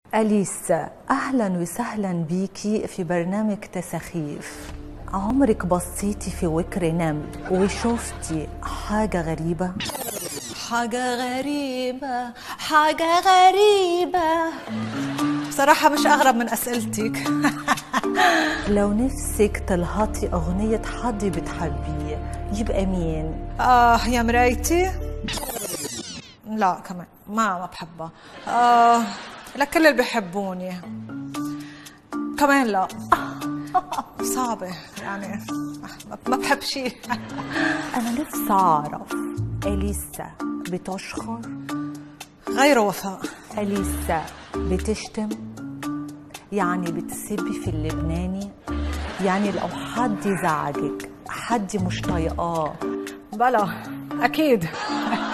أليسا أهلا وسهلا بيكي في برنامج تسخيف عمرك بصيتي في وكر نمل وشفتي حاجة غريبة؟ حاجة غريبة حاجة غريبة بصراحة مش أغرب من أسئلتك لو نفسك تلهطي أغنية حد بتحبيه يبقى مين؟ آه يا مرايتي لا كمان ما ما بحبها آه لكل اللي بيحبوني كمان لا صعبة يعني ما بحب شيء أنا نفسي أعرف أليسا بتشخر غير وفاء أليسا بتشتم يعني بتسبي في اللبناني يعني لو حد زعجك حد مش طايقاه بلا أكيد